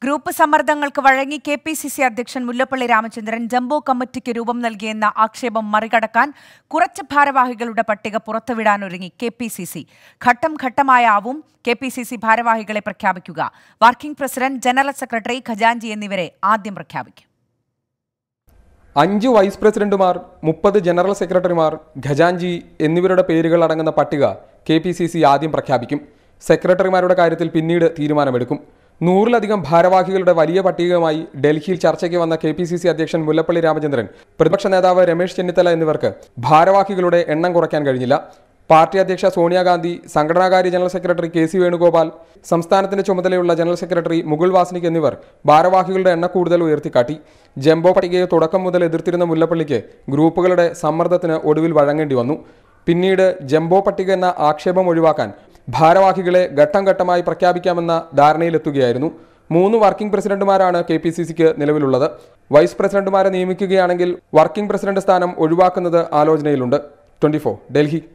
group സമ്മർദ്ദങ്ങൾക്ക് വഴങ്ങി K P C C അധ്യക്ഷൻ Mullappally Ramachandran jumbo കമ്മിറ്റിക്ക് രൂപം നൽകിയെന്ന ആക്ഷേപം മറികടക്കാൻ കുറച്ച് ഭാരവാഹികളുടെ പട്ടിക പുറത്തുവിടാനൊരുങ്ങി കെ പി സി സി ഘട്ടം ഘട്ടമായാവും കെ പി സി സി ഭാരവാഹികളെ പ്രഖ്യാപിക്കുക വർക്കിംഗ് പ്രസിഡന്റ് ജനറൽ സെക്രട്ടറി ഖജാൻജി എന്നിവരെ ആദ്യം പ്രഖ്യാപിക്കും അഞ്ച് വൈസ് പ്രസിഡന്റുമാർ മുപ്പത് ജനറൽ സെക്രട്ടറിമാർ ഖജാൻജി എന്നിവരുടെ പേരുകൾ അടങ്ങുന്ന പട്ടിക കെ പി സി സി ആദ്യം പ്രഖ്യാപിക്കും സെക്രട്ടറിമാരുടെ കാര്യത്തിൽ പിന്നീട് തീരുമാനമെടുക്കും നൂറിലധികം ഭാരവാഹികളുടെ വലിയ പട്ടികയുമായി ഡൽഹിയിൽ ചർച്ചയ്ക്ക് വന്ന കെ പി സി സി അധ്യക്ഷൻ മുല്ലപ്പള്ളി രാമചന്ദ്രൻ പ്രതിപക്ഷ നേതാവ് രമേശ് ചെന്നിത്തല എന്നിവർക്ക് ഭാരവാഹികളുടെ എണ്ണം കുറയ്ക്കാൻ കഴിഞ്ഞില്ല പാർട്ടി അധ്യക്ഷ Sonia Gandhi സംഘടനാകാര്യ general secretary K C Venugopal സംസ്ഥാനത്തിന്റെ ചുമതലയുള്ള ജനറൽ സെക്രട്ടറി മുകുൾ വാസ്നിക് എന്നിവർ ഭാരവാഹികളുടെ എണ്ണ കൂടുതൽ ഉയർത്തിക്കാട്ടി ജംബോ പട്ടികയെ തുടക്കം മുതൽ എതിർത്തിരുന്ന മുല്ലപ്പള്ളിക്ക് ഗ്രൂപ്പുകളുടെ സമ്മർദ്ദത്തിന് ഒടുവിൽ വഴങ്ങേണ്ടി വന്നു പിന്നീട് ജംബോ പട്ടിക എന്ന ആക്ഷേപം ഒഴിവാക്കാൻ ഭാരവാഹികളെ ഘട്ടം ഘട്ടമായി പ്രഖ്യാപിക്കാമെന്ന ധാരണയിലെത്തുകയായിരുന്നു മൂന്ന് വർക്കിംഗ് പ്രസിഡന്റുമാരാണ് കെ പി സി സിക്ക് നിലവിലുള്ളത് വൈസ് പ്രസിഡന്റുമാരെ നിയമിക്കുകയാണെങ്കിൽ വർക്കിംഗ് പ്രസിഡന്റ് സ്ഥാനം ഒഴിവാക്കുന്നത് ആലോചനയിലുണ്ട് ട്വന്റി ഡൽഹി